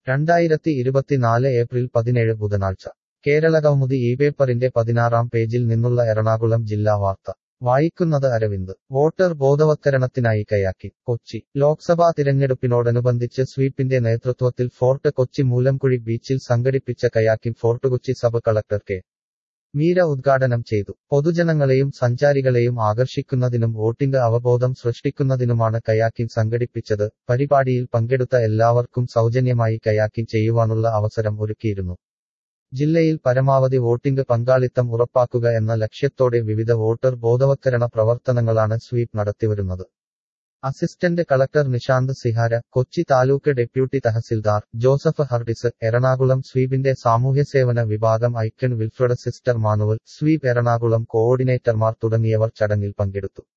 രണ്ടായിരത്തി ഇരുപത്തിനാല് ഏപ്രിൽ പതിനേഴ് ബുധനാഴ്ച കേരളകൗമുദി ഈ പേപ്പറിന്റെ പതിനാറാം പേജിൽ നിന്നുള്ള എറണാകുളം ജില്ലാ വാർത്ത വായിക്കുന്നത് അരവിന്ദ് വോട്ടർ ബോധവത്കരണത്തിനായി കയാക്കി കൊച്ചി ലോക്സഭാ തിരഞ്ഞെടുപ്പിനോടനുബന്ധിച്ച് സ്വീപിന്റെ നേതൃത്വത്തിൽ ഫോർട്ട് കൊച്ചി മൂലംകുഴി ബീച്ചിൽ സംഘടിപ്പിച്ച kayaking fort Kochi sub collector K Meera ഉദ്ഘാടനം ചെയ്തു പൊതുജനങ്ങളെയും സഞ്ചാരികളെയും ആകർഷിക്കുന്നതിനും വോട്ടിംഗ് അവബോധം സൃഷ്ടിക്കുന്നതിനുമാണ് കയാക്കിംഗ് സംഘടിപ്പിച്ചത് പരിപാടിയിൽ പങ്കെടുത്ത എല്ലാവർക്കും സൗജന്യമായി കയാക്കിംഗ് ചെയ്യുവാനുള്ള അവസരം ഒരുക്കിയിരുന്നു ജില്ലയിൽ പരമാവധി വോട്ടിംഗ് പങ്കാളിത്തം ഉറപ്പാക്കുക എന്ന ലക്ഷ്യത്തോടെ വിവിധ വോട്ടർ ബോധവത്കരണ പ്രവർത്തനങ്ങളാണ് സ്വീപ് നടത്തിവരുന്നത് assistant collector Nishant Sihara Kochi taluk deputy tahsildar Joseph Hardis Ernakulam സ്വീപിന്റെ സാമൂഹ്യസേവന വിഭാഗം icon Wilfred sister Manuel sweep Ernakulam കോഓർഡിനേറ്റർമാർ തുടങ്ങിയവർ ചടങ്ങിൽ പങ്കെടുത്തു